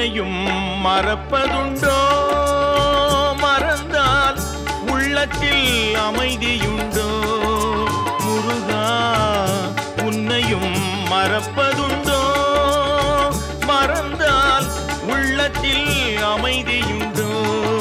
உன்னையும் மறப்பதுண்டோ மறந்தால் உள்ளத்தில் அமைதியுண்டோ முருகா உன்னையும் மறப்பதுண்டோ மறந்தால் உள்ளத்தில் அமைதியுண்டோ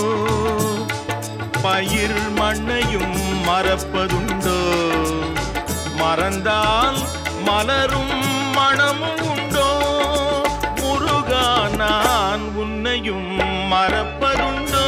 பயிர் மண்ணையும் மறப்பதுண்டோ மறந்தால் மலரும் மனமும் உண்டோ முருகா நான் உன்னையும் மறப்பதுண்டோ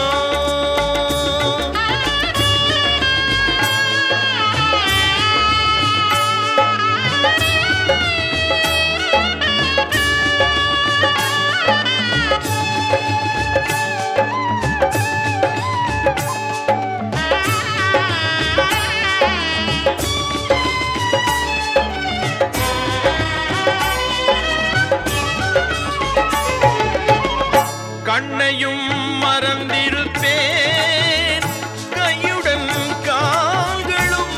கண்ணையும் மறந்திருப்பேன் கையுடன் கால்களும்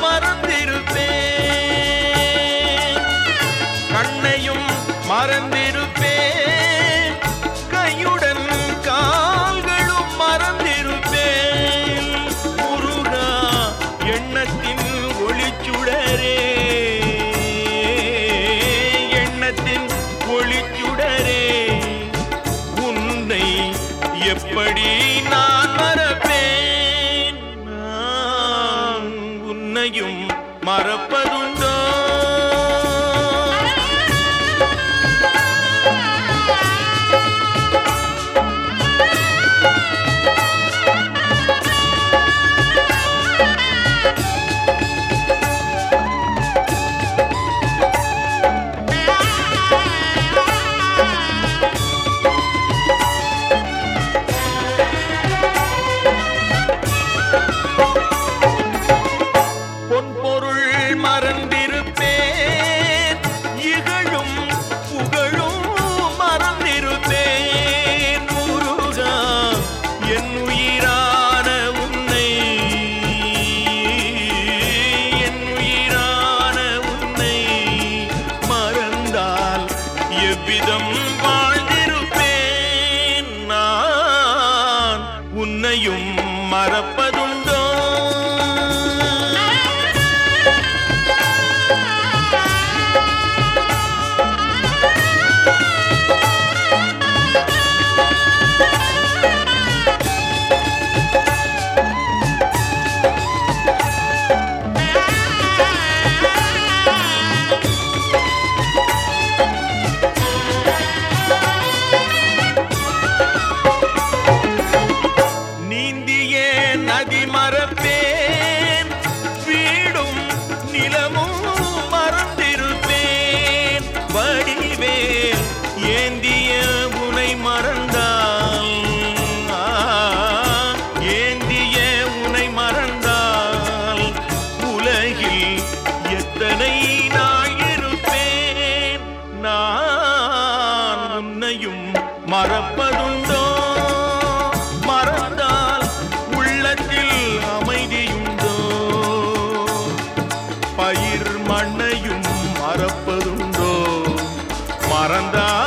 மறந்திருப்பேன் கண்ணையும் மறந்திருப்பேன் கையுடன் கால்களும் மறந்திருப்பேன் முருகா எண்ணத்தின் ஒளிச்சுடரே எண்ணத்தின் ஒளிச்சுடரே உன்னை எப்படி நான் மறப்பேன் நான் உன்னையும் மறப்பதுண்டோ பொன்பொருள் மறந்திருப்பேன் இகழும் புகழும் மறந்திருப்பேன் முருகா என் உயிரான உன்னை என் உயிரான உன்னை மறந்தால் எவ்விதம் வாழ்ந்திருப்பேன் நான் உன்னையும் மறப்பதுண்டோ நீந்தியே நதி மறப்பேன் வீடும் நிலமும் மறந்திருப்பேன் வடிவேல் ஏந்திய உனை மறந்தால் ஆ, ஏந்திய உனை மறந்தால் உலகில் எத்தனை நாள் இருப்பேன் நான் உன்னையும் மறப்பதுண்டோ மறந்தால் உள்ளத்தில் அமைதியுண்டோ பயிர் மண்ணையும் மறப்பதுண்டோ மறந்தால்